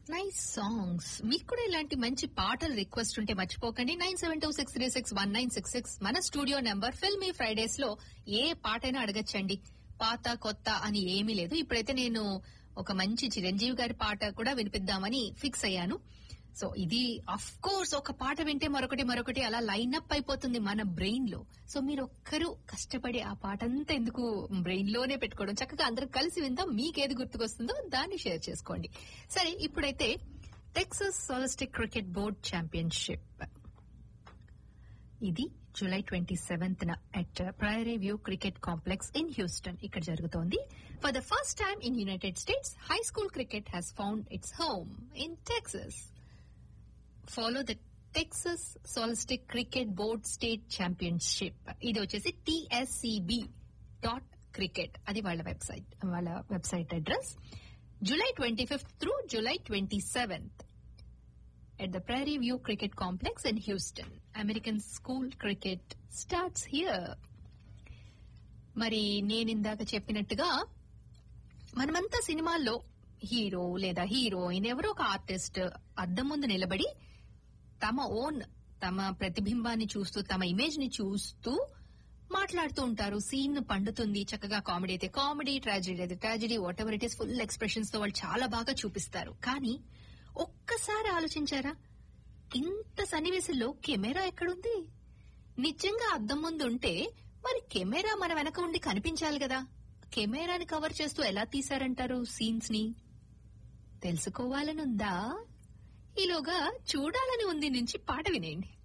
Nice songs మీకు కూడా ఇలాంటి మంచి పాటలు రిక్వెస్ట్ ఉంటే మర్చిపోకండి nine seven two six three six one nine six six మన స్టూడియో నెంబర్ ఫిల్మీ ఫ్రైడేస్ లో ఏ పాటైనా అడగచ్చండి పాత కొత్త అని ఏమీ లేదు ఇప్పుడైతే నేను ఒక మంచి చిరంజీవి గారి పాట కూడా వినిపిద్దామని ఫిక్స్ అయ్యాను సో ఇది అఫ్ కోర్స్ ఒక పాట వింటే మరొకటి మరొకటి అలా లైన్ అప్ అయిపోతుంది మన బ్రెయిన్ లో సో మీరు ఒక్కరు కష్టపడి ఆ పాట అంతా ఎందుకు బ్రెయిన్ లోనే పెట్టుకోవడం చక్కగా అందరూ కలిసి విందాం మీకేది గుర్తుకొస్తుందో దాన్ని షేర్ చేసుకోండి సరే ఇప్పుడైతే Texas Scholastic Cricket Board championship ఇది జూలై ట్వంటీ సెవెంత్ న at Prairie View cricket complex in Houston ఇక్కడ జరుగుతోంది for the first time in United States high school cricket has found its home in Texas follow the Texas Scholastic Cricket Board state championship ఇది వచ్చేసి TSCB dot cricket అది వాళ్ళ website వాళ్ళ website address July twenty fifth through July twenty seventh at the Prairie View Cricket Complex in Houston. American school cricket starts here. మరి నేను ఇందాక చెప్పినట్టుగా మనమంతా సినిమాల్లో హీరో లేదా హీరోయిన్ ఎవరో ఒక ఆర్టిస్ట్ అద్దం ముందు నిలబడి తమ ఓన్ తమ ప్రతిబింబాన్ని చూస్తూ తమ ఇమేజ్ ని చూస్తూ మాట్లాడుతూ ఉంటారు సీన్ పండుతుంది చక్కగా కామెడీ అయితే కామెడీ ట్రాజడీ అయితే tragedy whatever it is full expressions తో వాళ్ళు చాలా బాగా చూపిస్తారు కానీ ఒక్కసారి ఆలోచించారా ఇంత సన్నివేశంలో కెమెరా ఎక్కడుంది నిజంగా అద్దం ముందు ఉంటే మరి కెమెరా మన వెనక ఉండి కనిపించాలి కదా కెమెరాని కవర్ చేస్తూ ఎలా తీశారంటారు సీన్స్ ని తెలుసుకోవాలనుందా ఈలోగా చూడాలని ఉంది నుంచి పాట వినేయండి